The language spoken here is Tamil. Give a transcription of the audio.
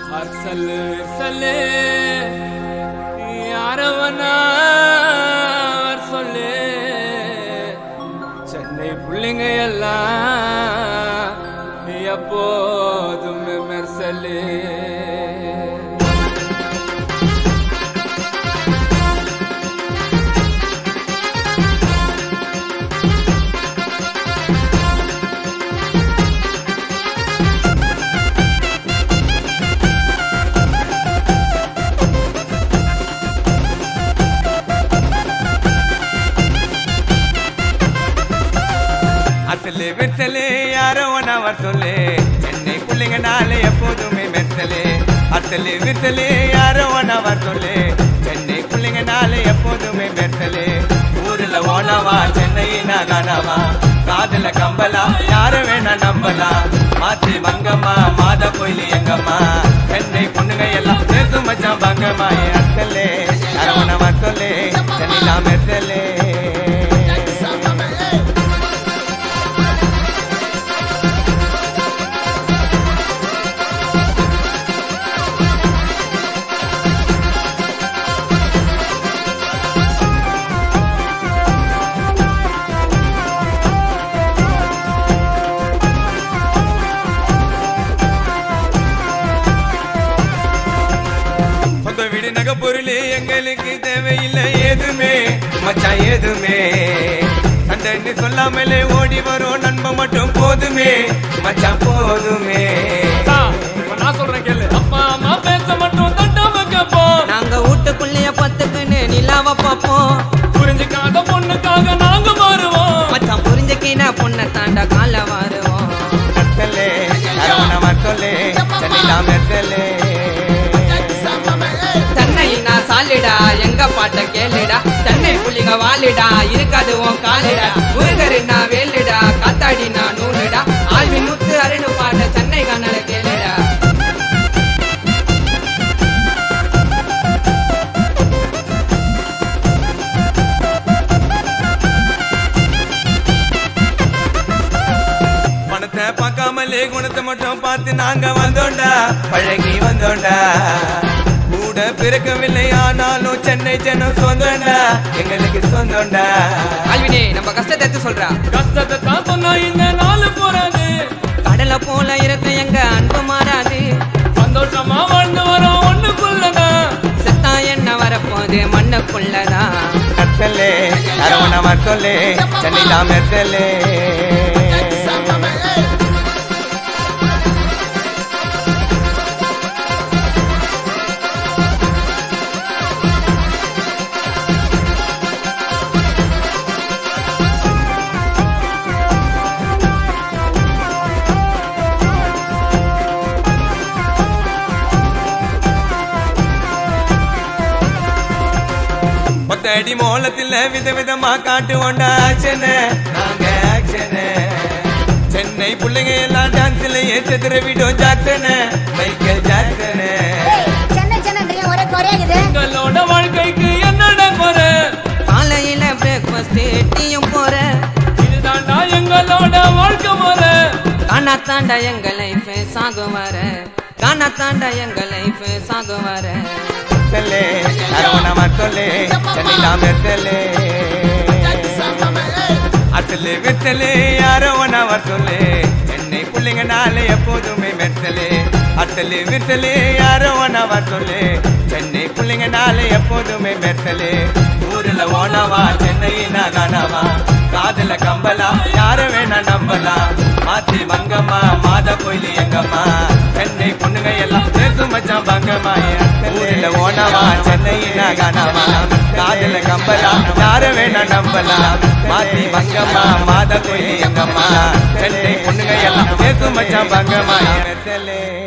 அர்சல்லு சொல்லு யாரவனா சொல்லு சென்னை புள்ளிங்க எல்லாம் எப்போதும் மெர்சல்லு அசலு வித்தலு யாரோ ஒன்னவர் சொல்லு சென்னை புள்ளிங்க நாளை எப்போதுமே மெத்தலு அசலு வித்தலு யாரோ ஒன்னவர் சொல்லு சென்னை புள்ளிங்க நாளை எப்போதுமே மெத்தலு ஊர்ல ஓனவா சென்னையினா கனவா காதுல கம்பலா யாரு வேணா நம்பலாம் மாத்தி மங்கம்மா மாத கோயில் எங்கம்மா சென்னை பொண்ணுங்க எல்லாம் சேர்த்து மச்சான் பங்கம்மா அத்தலே அரவணவா சொல்லு சென்னை மெத்தலே சொந்த வீடு நகை பொருள் எங்களுக்கு தேவையில்லை எதுவுமே மச்சான் எதுவுமே சண்டைன்னு சொல்லாமலே ஓடி வரும் நண்பன் மட்டும் போதுமே மச்சான் போதுமே இப்ப நான் சொல்றேன் கேளு அப்பா அம்மா பேச மட்டும் தட்டாம கேப்போம் நாங்க வீட்டுக்குள்ளேயே பத்துக்குன்னு நிலாவ பார்ப்போம் புரிஞ்சுக்காத பொண்ணுக்காக நாங்க மாறுவோம் மச்சான் புரிஞ்சுக்கின பொண்ணை தாண்டா கால வருவோம் கத்தலே அரவண மக்களே சென்னிலா மெத்தலே தன்னை நான் சாலிடா எங்க பாட்ட கேளுடா தன்னை புள்ளிங்க வாலிடா இருக்காது உன் காலிடா முருகரு நான் வேலுடா காத்தாடி நான் நூலுடா ஆழ்வின் முத்து அருணு பாட்ட சென்னை கண்ணல கேளுடா பணத்தை பார்க்காமலே குணத்தை மட்டும் பார்த்து நாங்க வந்தோண்டா பழகி வந்தோண்டா கூட பிறக்கவில்லை ஆனாலும் சென்னை ஜனம் சொந்தோண்டா எங்களுக்கு சொந்தோண்டா ஆழ்வினே நம்ம கஷ்டத்தை எடுத்து சொல்றா கஷ்டத்தை தான் சொன்னா இந்த நாள் போறாது கடலை போல இருக்க எங்க அன்பு மாறாது சந்தோஷமா வாழ்ந்து வரோம் ஒண்ணுக்குள்ளதான் செத்தா என்ன வரப்போது மண்ணுக்குள்ளதான் கத்தலே அரவண மக்களே சென்னிலா மெத்தலே பத்தடி மோளத்தில் விதவிதமா காட்டுவோண்டா ஆக்ஷனு நாங்க ஆக்ஷனு சென்னை பிள்ளைங்க எல்லாம் டான்ஸ்ல ஏற்றதுற விடும் Jackson Michael Jackson Chennai Chennai ஒரே குறையாகுது எங்களோட வாழ்க்கைக்கு என்னடா குறை காலையில பிரேக்ஃபாஸ்ட் டீயும் போற இதுதான்டா எங்களோட வாழ்க்கை முறை காணா தாண்டா எங்க லைஃப் சாகு வர காணா தாண்டா எங்க லைஃப் சாகு வர மெத்தலே அரவண மக்களே சென்னிலா மெத்தலே அசலு வித்தலே யாரோ ஒன்னவர் சொல்லு சென்னை பிள்ளைங்க நாளை எப்போதுமே மெத்தலே அசலு வித்தலே யாரோ ஒன்னவர் சொல்லு சென்னை பிள்ளைங்க நாளை எப்போதுமே மெத்தலே ஊர்ல ஓனவா சென்னையினா கனவா காதுல கம்பலா யார வேணா நம்பலாம் மாத்தி மங்கம்மா மாத கோயில் எங்கம்மா சென்னை பொண்ணுங்க எல்லாம் சேர்த்து மச்சான் பங்கம்மா ஊர்ல ஓனவா சென்னையினா கனவா காதுல கம்பலா யார வேணா நம்பலாம் மாத்தி மங்கம்மா மாத கோயில் எங்கம்மா சென்னை பொண்ணுங்க எல்லாம் சேர்த்து மச்சான் பங்கம்மா மெத்தலே